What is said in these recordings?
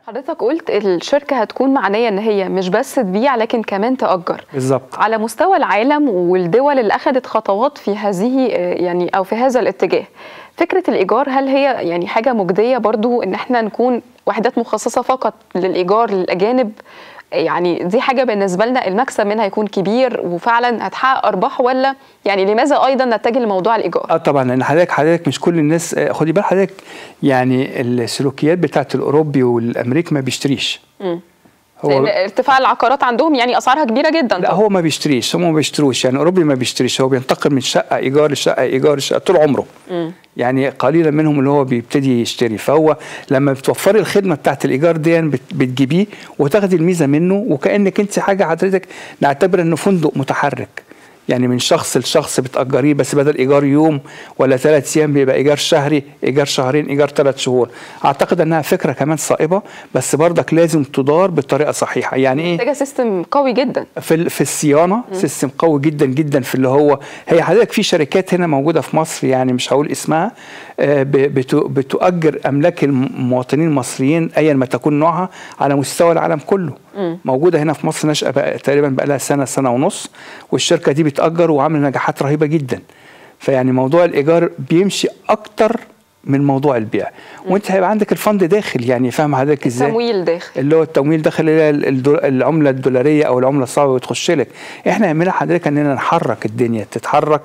حضرتك قلت الشركة هتكون معنية ان هي مش بس تبيع لكن كمان تأجر بالظبط على مستوى العالم والدول اللي اخذت خطوات في هذه يعني او في هذا الاتجاه فكرة الإيجار هل هي يعني حاجة مجدية برضو إن احنا نكون وحدات مخصصة فقط للإيجار للأجانب يعني دي حاجة بالنسبة لنا المكسب منها هيكون كبير وفعلا هتحقق أرباح ولا يعني لماذا أيضا نتجه لموضوع الإيجار؟ اه طبعا لان حضرتك حضرتك مش كل الناس آه، خدي بال حضرتك يعني السلوكيات بتاعت الاوروبي والامريكي ما بيشتريش مم. لأن ارتفاع العقارات عندهم يعني أسعارها كبيرة جدا لا هو ما بيشتريش هم ما بيشتروش يعني اوروبي ما بيشتريش هو بينتقل من شقه ايجار لشقه ايجار لشقه طول عمره مم. يعني قليلا منهم اللي هو بيبتدي يشتري فهو لما بتوفري الخدمه بتاعت الايجار دي بت- بتجيبيه وتاخدي الميزه منه وكانك انت حاجه حضرتك نعتبر انه فندق متحرك يعني من شخص لشخص بتأجريه بس بدل إيجار يوم ولا ثلاث أيام بيبقى إيجار شهري إيجار شهرين إيجار ثلاث شهور أعتقد أنها فكرة كمان صائبة بس برضك لازم تدار بطريقة صحيحة يعني إيه محتاجة سيستم قوي جدا في ال- في الصيانه سيستم قوي جدا جدا في اللي هو هي حضرتك في شركات هنا موجوده في مصر يعني مش هقول اسمها آه، ب- بتو- بتؤجر املاك المواطنين المصريين ايا ما تكون نوعها على مستوى العالم كله موجوده هنا في مصر نشأة بقى تقريبا بقى لها سنه سنه ونص والشركه دي بتأجر وعامله نجاحات رهيبه جدا فيعني موضوع الايجار بيمشي اكتر من موضوع البيع وانت هيبقى عندك الفند داخل يعني فاهم حضرتك ازاي تمويل داخل اللي هو التمويل داخل اللي هي الدول- العمله الدولاريه او العمله الصعبه بتخش لك احنا نعملها حضرتك اننا نحرك الدنيا تتحرك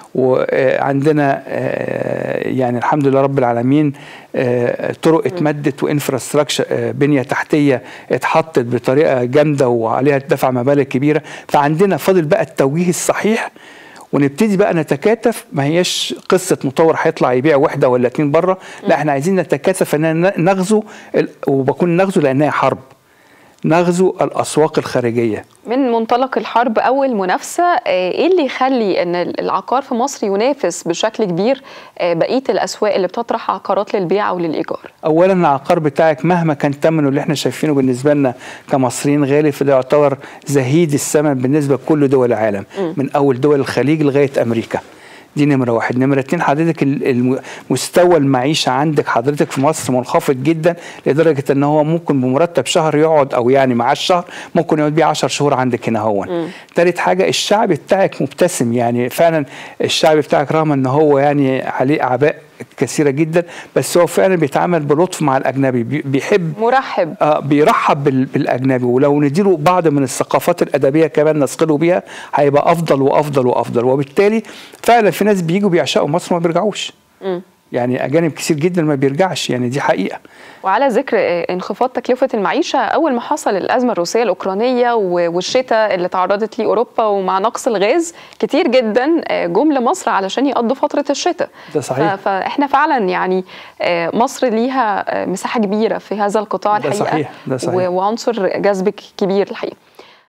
وعندنا يعني الحمد لله رب العالمين آه، طرق اتمدت وانفراستراكشر بنيه تحتيه اتحطت بطريقه جامده وعليها دفع مبالغ كبيره فعندنا فاضل بقى التوجيه الصحيح ونبتدي بقى نتكاتف ما هياش قصه مطور هيطلع يبيع وحده ولا اتنين بره لا احنا عايزين نتكاتف ان نغزو ال- وبكون نغزو لانها حرب نغزو الاسواق الخارجيه من منطلق الحرب او المنافسه آه، ايه اللي يخلي ان العقار في مصر ينافس بشكل كبير آه، بقيه الاسواق اللي بتطرح عقارات للبيع او للايجار اولا العقار بتاعك مهما كان ثمنه اللي احنا شايفينه بالنسبه لنا كمصريين غالي فده يعتبر زهيد الثمن بالنسبه لكل دول العالم من اول دول الخليج لغايه امريكا دي نمرة واحد نمرة اتنين حضرتك ال- الم- مستوى المعيشة عندك حضرتك في مصر منخفض جدا لدرجة ان هو ممكن بمرتب شهر يقعد او يعني مع الشهر ممكن يقعد بيه 10 شهور عندك هنا هون تالت حاجة الشعب بتاعك مبتسم يعني فعلا الشعب بتاعك رغم ان هو يعني عليه اعباء كثيرة جدا بس هو فعلا بيتعامل بلطف مع الاجنبي بي- بيحب مرحب آه بيرحب بال- بالاجنبي ولو نديله بعض من الثقافات الادبيه كمان نثقله بيها هيبقى افضل وافضل وافضل وبالتالي فعلا في ناس بيجوا بيعشقوا مصر وما بيرجعوش مم. يعني اجانب كتير جدا ما بيرجعش يعني دي حقيقه وعلى ذكر آه، انخفاض تكلفة المعيشة أول ما حصل الأزمة الروسية الأوكرانية و- والشتاء اللي تعرضت ليه أوروبا ومع نقص الغاز كتير جدا آه، جم لمصر علشان يقضوا فترة الشتاء ده صحيح. ف- فإحنا فعلا يعني آه، مصر ليها آه، مساحة كبيرة في هذا القطاع ده الحقيقة صحيح، ده صحيح. و- وعنصر جذب كبير الحقيقة